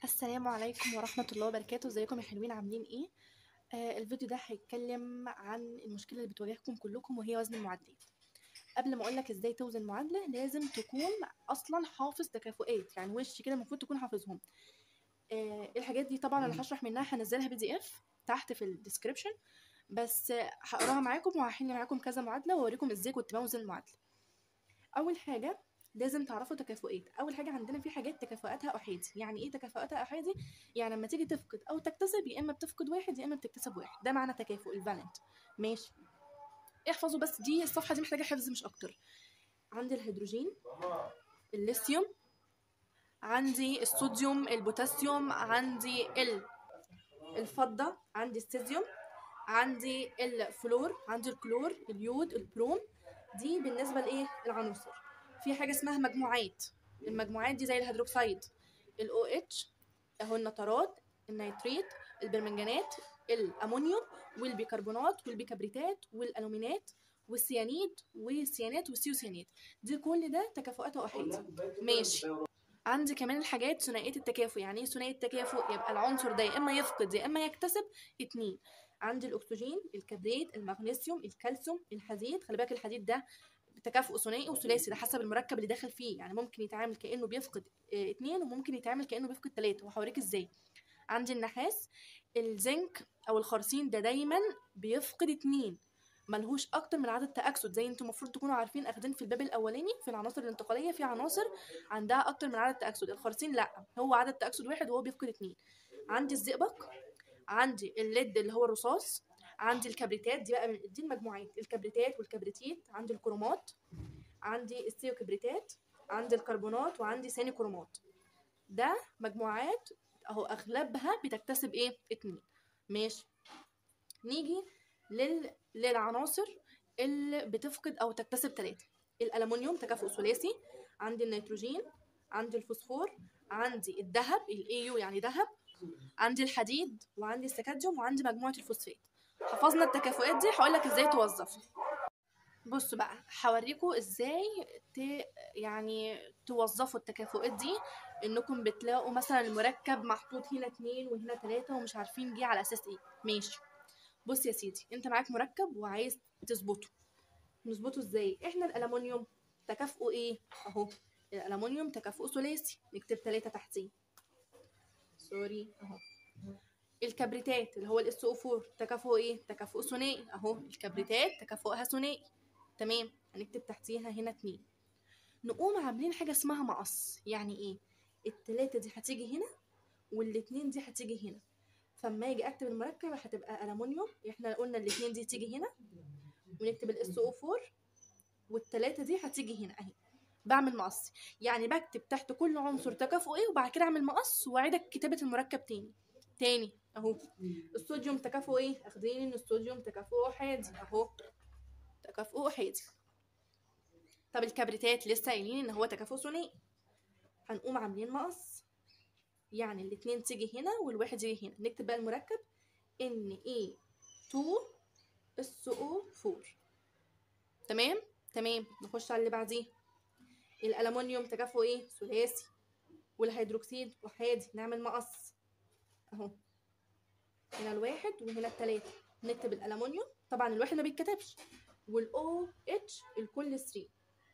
السلام عليكم ورحمة الله وبركاته ازيكم يا حلوين عاملين ايه آه الفيديو ده هيتكلم عن المشكلة اللي بتواجهكم كلكم وهي وزن المعادلات قبل ما اقولك ازاي توزن معادلة لازم تكون اصلا حافظ تكافؤات يعني وش كده المفروض تكون حافظهم آه الحاجات دي طبعا انا هشرح منها هنزلها بي دي اف تحت في الديسكريبشن بس آه، هقراها معاكم وهحل معاكم كذا معادلة واوريكم ازاي كنت بوزن المعادلة اول حاجة لازم تعرفوا تكافؤات اول حاجه عندنا في حاجات تكافؤاتها احادي يعني ايه تكافؤاتها احادي يعني لما تيجي تفقد او تكتسب يا اما بتفقد واحد يا اما بتكتسب واحد ده معنى تكافؤ الفالنت ماشي احفظوا بس دي الصفحه دي محتاجه حفظ مش اكتر عندي الهيدروجين الليثيوم عندي الصوديوم البوتاسيوم عندي ال الفضه عندي السيزيوم عندي الفلور عندي الكلور اليود البروم دي بالنسبه لايه العناصر في حاجه اسمها مجموعات المجموعات دي زي الهيدروكسيد الاو اتش اهو النترات النيتريت البرمنجانات الامونيوم والبيكربونات والبيكبريتات والالومينات والسيانيد والسيانات والسيوسيانات دي كل ده تكافؤاتها احادي ماشي عندي كمان الحاجات ثنائيه التكافؤ يعني ايه ثنائي التكافؤ يبقى العنصر ده يا اما يفقد يا اما يكتسب اتنين عندي الاكسجين الكبريت المغنيسيوم الكالسيوم الحديد خلي بالك الحديد ده تكافؤ ثنائي وثلاثي ده حسب المركب اللي داخل فيه يعني ممكن يتعامل كانه بيفقد آه، اتنين وممكن يتعامل كانه بيفقد تلاته وهوريك ازاي عندي النحاس الزنك او الخرسين ده دايما بيفقد اتنين ملهوش اكتر من عدد تاكسد زي انتم المفروض تكونوا عارفين اخدين في الباب الاولاني في العناصر الانتقاليه في عناصر عندها اكتر من عدد تاكسد الخرسين لا هو عدد تاكسد واحد وهو بيفقد اتنين عندي الزئبق عندي الليد اللي هو الرصاص عندي الكبريتات دي بقى من دي المجموعات الكبريتات والكبريتيت عندي الكرومات عندي السيوكبريتات عندي الكربونات وعندي ثاني كرومات ده مجموعات اهو اغلبها بتكتسب ايه اتنين ماشي نيجي لل... للعناصر اللي بتفقد او تكتسب تلاتة الالومنيوم تكافؤ ثلاثي عندي النيتروجين عندي الفوسفور عندي الذهب الايو يعني ذهب عندي الحديد وعندي السكاديوم وعندي مجموعة الفوسفات حفظنا التكافؤات دي هقول لك ازاي توظفها بصوا بقى هوريكم ازاي ت... يعني توظفوا التكافؤات دي انكم بتلاقوا مثلا المركب محطوط هنا اتنين وهنا تلاتة ومش عارفين جه على اساس ايه ماشي بص يا سيدي انت معاك مركب وعايز تظبطه نظبطه ازاي احنا الالومنيوم تكافؤه ايه اهو الالومنيوم تكافؤه ثلاثي نكتب تلاتة تحتيه سوري اهو الكبريتات اللي هو الاس او 4 تكافؤه ايه تكافؤه ثنائي اهو الكبريتات تكافؤها ثنائي تمام هنكتب تحتيها هنا اتنين نقوم عاملين حاجه اسمها مقص يعني ايه التلاتة دي هتيجي هنا والاتنين دي هتيجي هنا فما اجي اكتب المركب هتبقى الومنيوم احنا قلنا الاتنين دي تيجي هنا ونكتب الاس او 4 والتلاتة دي هتيجي هنا اهي بعمل مقص يعني بكتب تحت كل عنصر تكافؤ ايه وبعد كده اعمل مقص واعيدك كتابه المركب تاني تاني اهو الصوديوم تكافؤ ايه اخدين ان الصوديوم تكافؤه احادي اهو تكافؤه احادي طب الكبريتات لسه قايلين ان هو تكافؤ ثنائي هنقوم عاملين مقص يعني الاتنين تيجي هنا والواحد يجي هنا نكتب بقى المركب ان ايه 2 اس او 4 تمام تمام نخش على اللي بعديه الالومنيوم تكافؤ ايه ثلاثي والهيدروكسيد احادي نعمل مقص اهو هنا الواحد وهنا التلاتة نكتب الالومنيوم طبعا الواحد ما بيتكتبش والاو اتش الكل 3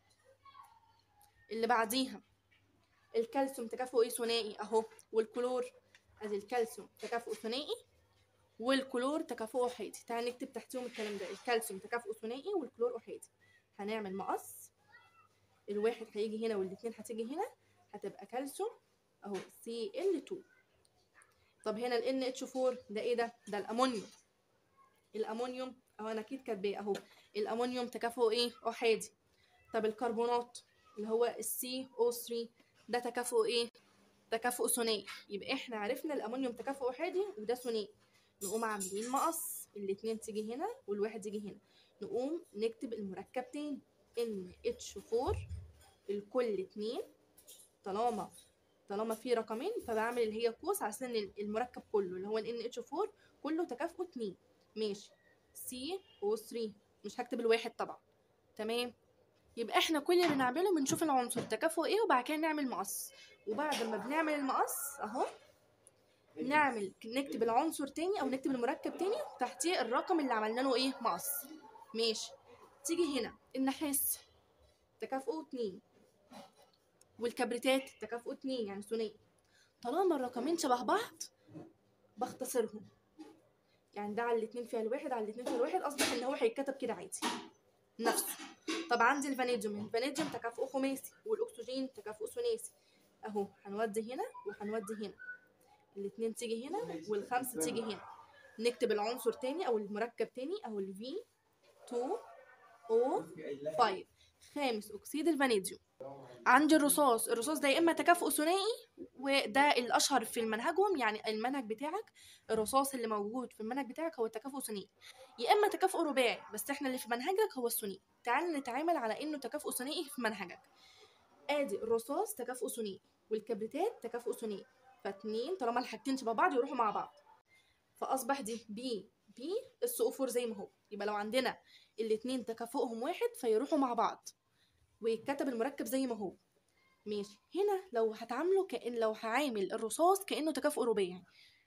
اللي بعديها الكالسيوم تكافؤ ايه ثنائي اهو والكلور ادي الكالسيوم تكافؤ ثنائي والكلور تكافؤه احادي تعال نكتب تحتهم الكلام ده الكالسيوم تكافؤ ثنائي والكلور احادي هنعمل مقص الواحد هيجي هنا والاتنين هتيجي هنا هتبقى كالسيوم اهو سي ال 2 طب هنا ال ان اتش 4 ده ايه ده ده الامونيوم الامونيوم اهو انا اكيد كاتباه اهو الامونيوم تكافؤه ايه احادي طب الكربونات اللي هو السي او 3 ده تكافؤ ايه تكافؤ ثنائي يبقى احنا عرفنا الامونيوم تكافؤ احادي وده ثنائي نقوم عاملين مقص الاتنين تيجي هنا والواحد يجي هنا نقوم نكتب المركب تاني ان اتش 4 الكل اتنين طالما طالما في رقمين فبعمل اللي هي قوس على اساس ان المركب كله اللي هو ال ان اتش 4 كله تكافؤ اتنين ماشي سي او 3 مش هكتب الواحد طبعا تمام يبقى احنا كل اللي بنعمله بنشوف العنصر تكافؤ ايه وبعد كده نعمل مقص وبعد ما بنعمل المقص اهو نعمل نكتب العنصر تاني او نكتب المركب تاني تحتيه الرقم اللي عملنا له ايه مقص ماشي تيجي هنا النحاس تكافؤه اتنين والكبريتات تكافؤه اتنين يعني ثنائي طالما الرقمين شبه بعض بختصرهم يعني ده على الاتنين فيها الواحد على الاتنين فيها الواحد اصبح ان هو هيتكتب كده عادي نفسه طب عندي الفانيديوم الفانيديوم تكافؤه خماسي والاكسجين تكافؤه ثلاثي اهو هنودي هنا وهنودي هنا الاتنين تيجي هنا والخمسة تيجي هنا نكتب العنصر تاني او المركب تاني او ال V 2 O 5 خامس اكسيد الفانيديوم عندي الرصاص الرصاص ده يا اما تكافؤ ثنائي وده الاشهر في منهجهم يعني المنهج بتاعك الرصاص اللي موجود في المنهج بتاعك هو التكافؤ ثنائي يا اما تكافؤ رباعي بس احنا اللي في منهجك هو الثنائي تعال نتعامل على انه تكافؤ ثنائي في منهجك ادي الرصاص تكافؤ ثنائي والكبريتات تكافؤ ثنائي فاتنين طالما الحاجتين شبه بعض يروحوا مع بعض فاصبح دي بي بي اس او 4 زي ما هو يبقى لو عندنا الاتنين تكافؤهم واحد فيروحوا مع بعض ويتكتب المركب زي ما هو ماشي هنا لو هتعامله كأن لو هعامل الرصاص كأنه تكافؤ رباعي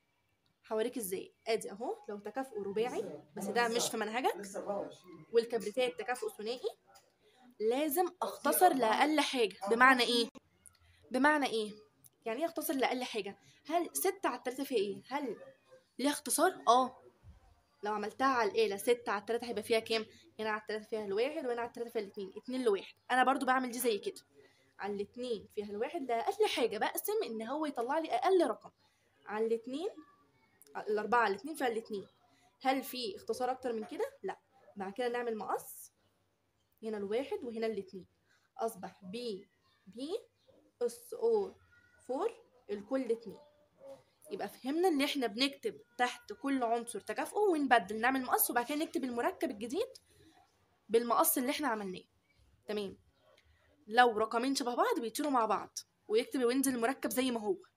هوريك ازاي ادي اهو لو تكافؤ رباعي بس ده مش في منهجك والكبريتات تكافؤ ثنائي لازم اختصر لاقل حاجه بمعنى ايه بمعنى ايه يعني ايه اختصر لاقل حاجه هل ستة على التلاتة فيها ايه هل ليها اختصار اه لو عملتها على الآلة ستة على التلاتة هيبقى فيها كام؟ هنا على التلاتة فيها الواحد وهنا على التلاتة فيها الاتنين اتنين لواحد أنا برضو بعمل دي زي كده على الاتنين فيها الواحد ده أقل حاجة بقسم إن هو يطلع لي أقل رقم على الاتنين الأربعة على الاتنين فيها الاتنين هل في اختصار أكتر من كده؟ لأ بعد كده نعمل مقص هنا الواحد وهنا الاتنين أصبح بي بي اس او فور الكل اتنين يبقى فهمنا ان احنا بنكتب تحت كل عنصر تكافؤه ونبدل نعمل مقص وبعد كده نكتب المركب الجديد بالمقص اللي احنا عملناه تمام لو رقمين شبه بعض بيطيروا مع بعض ويكتب وينزل المركب زي ما هو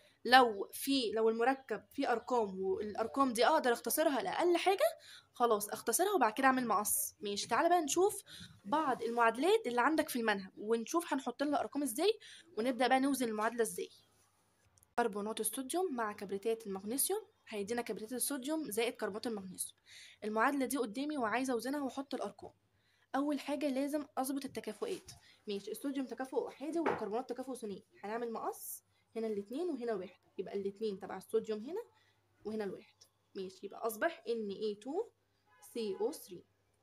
لو في لو المركب فيه ارقام والارقام دي اقدر اختصرها لاقل حاجه خلاص اختصرها وبعد كده اعمل مقص ماشي تعالى بقى نشوف بعض المعادلات اللي عندك في المنهج ونشوف هنحط لها ارقام ازاي ونبدا بقى نوزن المعادله ازاي كربونات الصوديوم مع كبريتات المغنيسيوم هيدينا كبريتات الصوديوم زائد كربونات المغنيسيوم المعادلة دي قدامي وعايزة اوزنها واحط الارقام اول حاجة لازم اظبط التكافؤات ماشي الصوديوم تكافؤ احادي والكربونات تكافؤ ثنائي هنعمل مقص هنا الاتنين وهنا الواحد يبقى الاتنين تبع الصوديوم هنا وهنا الواحد ماشي يبقى اصبح Na2CO3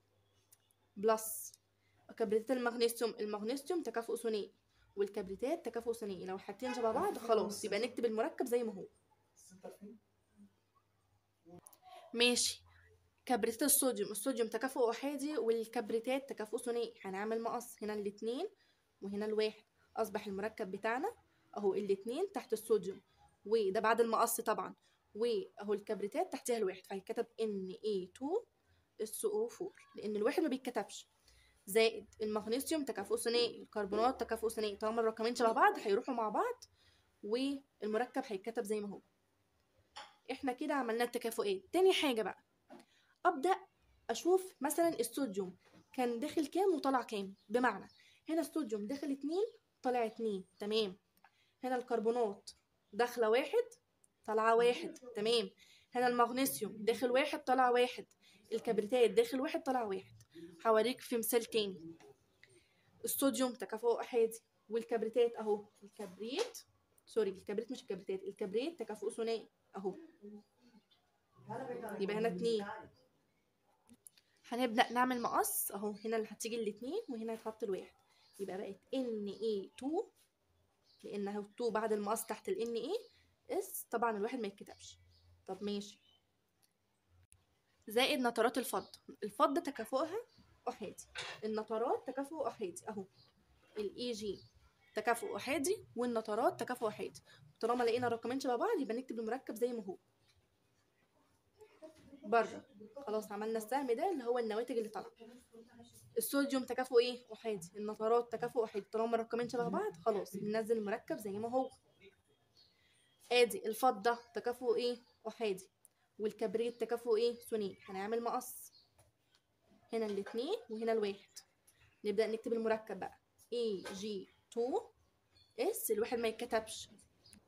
بلس كبريتات المغنيسيوم المغنيسيوم تكافؤ ثنائي والكبريتات تكافؤ ثنائي لو الحاجتين شبه بعض خلاص يبقى نكتب المركب زي ما هو ماشي كبريتات الصوديوم الصوديوم تكافؤ احادي والكبريتات تكافؤ ثنائي هنعمل مقص هنا الاتنين وهنا الواحد اصبح المركب بتاعنا اهو الاتنين تحت الصوديوم وده بعد المقص طبعا واهو الكبريتات تحتها الواحد فهيتكتب Na2SO4 لان الواحد ما بيتكتبش زائد المغنيسيوم تكافؤ ثنائي الكربونات تكافؤ ثنائي طالما الرقمين شبه بعض هيروحوا مع بعض والمركب هيتكتب زي ما هو احنا كده عملنا التكافؤات تاني حاجة بقى ابدأ اشوف مثلا الصوديوم كان داخل كام وطلع كام بمعنى هنا الصوديوم داخل اتنين طلع اتنين تمام هنا الكربونات داخلة واحد طالعة واحد تمام هنا المغنيسيوم داخل واحد طلع واحد الكبريتات داخل واحد طلع واحد هوريك في مثال تاني الصوديوم تكافؤ احادي والكبريتات اهو الكبريت سوري الكبريت مش الكبريتات الكبريت تكافؤ ثنائي اهو يبقى هنا اتنين هنبدأ نعمل مقص اهو هنا اللي هتيجي الاتنين وهنا هيتحط الواحد يبقى بقت Na2 لان اهو 2 بعد المقص تحت ال Na اس طبعا الواحد ما يتكتبش طب ماشي زائد نترات الفضة الفضة تكافؤها أحادي النترات تكافؤ أحادي أهو الإي جي تكافؤ أحادي والنترات تكافؤ أحادي طالما لقينا الرقمين شبه بعض يبقى نكتب المركب زي ما هو بره خلاص عملنا السهم ده اللي هو النواتج اللي طالعه الصوديوم تكافؤ ايه احادي النترات تكافؤ احادي طالما الرقمين شبه بعض خلاص بننزل المركب زي ما هو ادي الفضه تكافؤ ايه احادي والكبريت تكافؤ ايه ثنائي هنعمل مقص هنا الاتنين وهنا الواحد نبدأ نكتب المركب بقى A G 2 S الواحد ما يتكتبش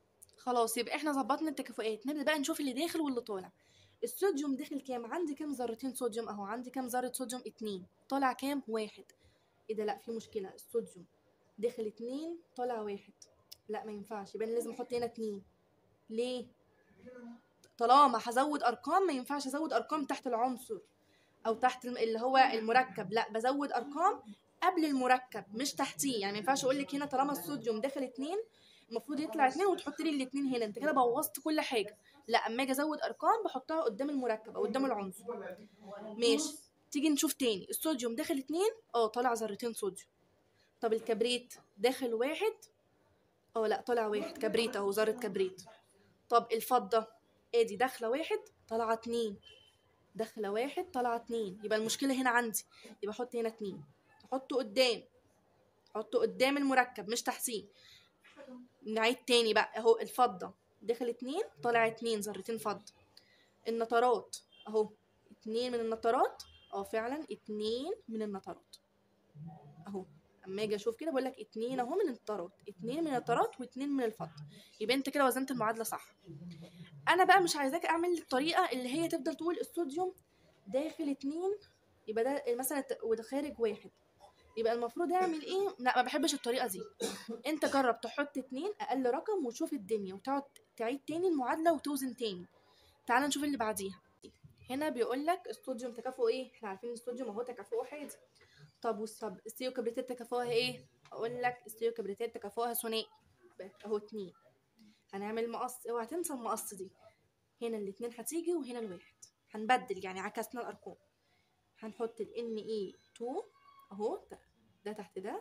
خلاص يبقى احنا ظبطنا التكافؤات نبدا بقى نشوف اللي داخل واللي طالع الصوديوم داخل كام عندي كام ذرتين صوديوم اهو عندي كام ذره صوديوم اتنين طالع كام واحد ايه ده لا في مشكله الصوديوم داخل اتنين طالع واحد لا ما ينفعش يبقى أنا لازم احط هنا اتنين ليه طالما هزود ارقام ما ينفعش ازود ارقام تحت العنصر او تحت الم- اللي هو المركب لا بزود ارقام قبل المركب مش تحتيه يعني ما ينفعش اقول لك هنا طالما الصوديوم داخل اتنين المفروض يطلع اتنين وتحط لي الاتنين هنا انت كده بوظت كل حاجه لا اما اجي ازود ارقام بحطها قدام المركب او قدام العنصر ماشي تيجي نشوف تاني الصوديوم داخل اتنين اه طالع ذرتين صوديوم طب الكبريت داخل واحد اه لا طالع واحد كبريت اهو ذره كبريت طب الفضه ادي داخله واحد طالعه اتنين داخله واحد طالعه اتنين يبقى المشكله هنا عندي يبقى احط هنا اتنين احطه قدام احطه قدام المركب مش تحتيه نعيد تاني بقى اهو الفضه داخل اتنين طالع اتنين ذرتين فضه النطرات اهو اتنين من النطرات اه فعلا اتنين من النطرات اهو اما اجي اشوف كده بقول لك اتنين اهو من النطرات اتنين من النطرات واتنين من الفضه يبقى انت كده وزنت المعادله صح انا بقى مش عايزاك اعمل الطريقه اللي هي تفضل تقول الصوديوم داخل اتنين يبقى ده مثلا الت- وده خارج واحد يبقى المفروض اعمل ايه لا ما بحبش الطريقه دي انت جرب تحط اتنين اقل رقم وتشوف الدنيا وتقعد تعيد تاني المعادله وتوزن تاني تعال نشوف اللي بعديها هنا بيقول لك الصوديوم تكافؤه ايه احنا عارفين الصوديوم اهو تكافؤه حادي طب والصب السيوكبريتات تكافؤها ايه اقول لك السيوكبريتات تكافؤها ثنائي بقى اهو اتنين هنعمل مقص اوعى تنسى المقص دي هنا الاتنين هتيجي وهنا الواحد هنبدل يعني عكسنا الارقام هنحط ال Na2 اهو ده, ده تحت ده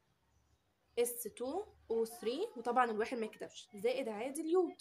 S2O3 وطبعا الواحد ما يكتبش زائد عادي اليود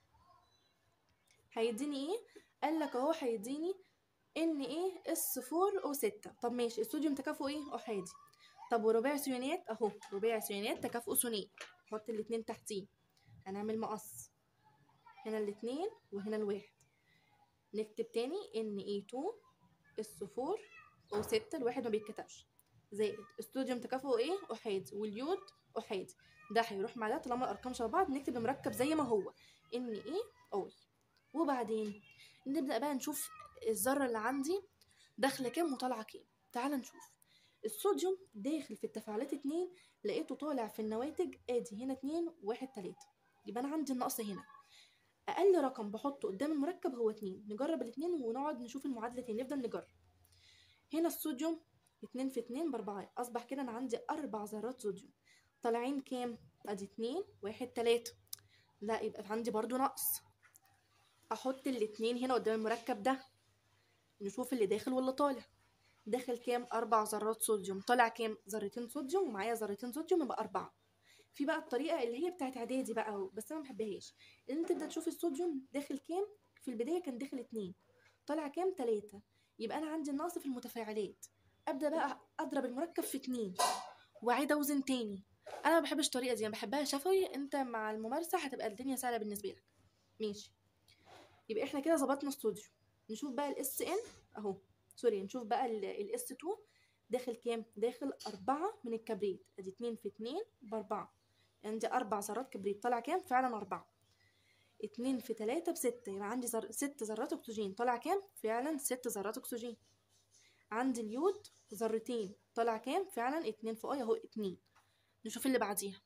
هيديني ايه قال لك اهو هيديني ان ايه اس 4 او 6 طب ماشي الصوديوم تكافؤه ايه احادي طب ورباع ثيونات اهو رباع ثيونات تكافؤه ثنائي حط الاتنين تحتيه هنعمل مقص هنا الاتنين وهنا الواحد نكتب تاني ان ايه 2 اس 4 او 6 الواحد ما بيتكتبش زائد الصوديوم تكافؤه ايه احادي واليود احادي ده هيروح مع ده طالما الارقام شبه بعض نكتب المركب زي ما هو ان ايه اوي وبعدين نبدأ بقى نشوف الذرة اللي عندي داخلة كام وطالعة كام تعال نشوف الصوديوم داخل في التفاعلات اتنين لقيته طالع في النواتج ادي هنا اتنين واحد تلاتة يبقى انا عندي النقص هنا اقل رقم بحطه قدام المركب هو اتنين نجرب الاتنين ونقعد نشوف المعادلة تاني نفضل نجرب هنا الصوديوم اتنين في اتنين باربعة اصبح كده انا عندي اربع ذرات صوديوم طالعين كام ادي اتنين واحد تلاتة لا يبقى عندي برضو نقص احط الاتنين هنا قدام المركب ده نشوف اللي داخل واللي طالع داخل كام اربع ذرات صوديوم طالع كام ذرتين صوديوم ومعايا ذرتين صوديوم يبقى اربعة في بقى الطريقه اللي هي بتاعت اعدادي بقى بس انا ما بحبهاش ان انت تبدا تشوف الصوديوم داخل كام في البدايه كان داخل اتنين طالع كام تلاتة يبقى انا عندي النقص في المتفاعلات ابدا بقى اضرب المركب في اتنين واعيد اوزن تاني انا ما بحبش الطريقه دي انا بحبها شفوي انت مع الممارسه هتبقى الدنيا سهله بالنسبه لك ماشي يبقى احنا كده ظبطنا الصوديوم نشوف بقى الاس ان اهو سوري نشوف بقى الاس 2 داخل كام داخل أربعة من الكبريت ادي اتنين في اتنين بأربعة عندي يعني أربع ذرات كبريت طالع كام فعلا أربعة اتنين في تلاتة بستة يبقى عندي زر... ست ذرات أكسجين طالع كام فعلا ست ذرات أكسجين عندي اليود ذرتين طالع كام فعلا اتنين في اي اهو اتنين نشوف اللي بعديها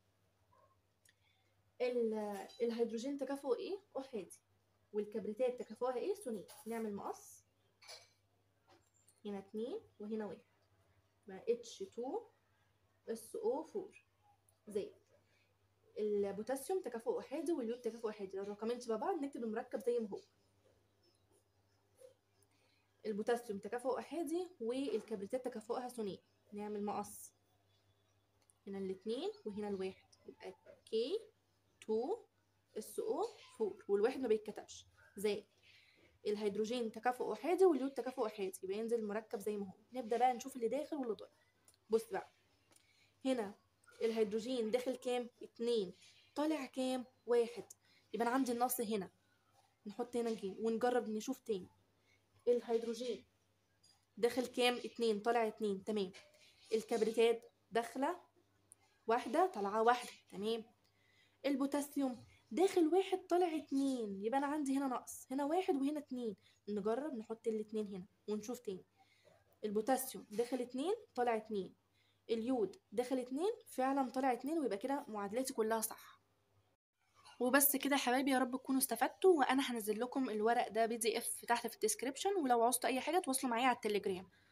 ال... الهيدروجين تكافؤه ايه احادي والكبريتات تكافؤها ايه ثنائي نعمل مقص هنا اتنين وهنا واحد بقى H2 SO4 زائد البوتاسيوم تكافؤ احادي واليود تكافؤ احادي لو الرقمين شبه بعض نكتب المركب زي ما هو البوتاسيوم تكافؤ احادي والكبريتات تكافؤها ثنائي نعمل مقص هنا الاتنين وهنا الواحد يبقى K2 SO4 والواحد ما بيتكتبش زائد الهيدروجين تكافؤ احادي واليود تكافؤ احادي يبقى ينزل المركب زي ما هو نبدا بقى نشوف اللي داخل واللي طالع بص بقى هنا الهيدروجين داخل كام اتنين طالع كام واحد يبقى انا عندي النقص هنا نحط هنا جيم ونجرب نشوف تاني الهيدروجين داخل كام اتنين طالع اتنين تمام الكبريتات داخله واحده طالعه واحده تمام البوتاسيوم داخل واحد طالع اتنين يبقى انا عندي هنا نقص هنا واحد وهنا اتنين نجرب نحط الاتنين هنا ونشوف تاني البوتاسيوم داخل اتنين طالع اتنين اليود داخل اتنين فعلا طالع اتنين ويبقى كده معادلاتي كلها صح وبس كده يا حبايبي يا رب تكونوا استفدتوا وانا هنزل لكم الورق ده بي دي اف تحت في الديسكريبشن ولو عوزتوا اي حاجه تواصلوا معايا على التليجرام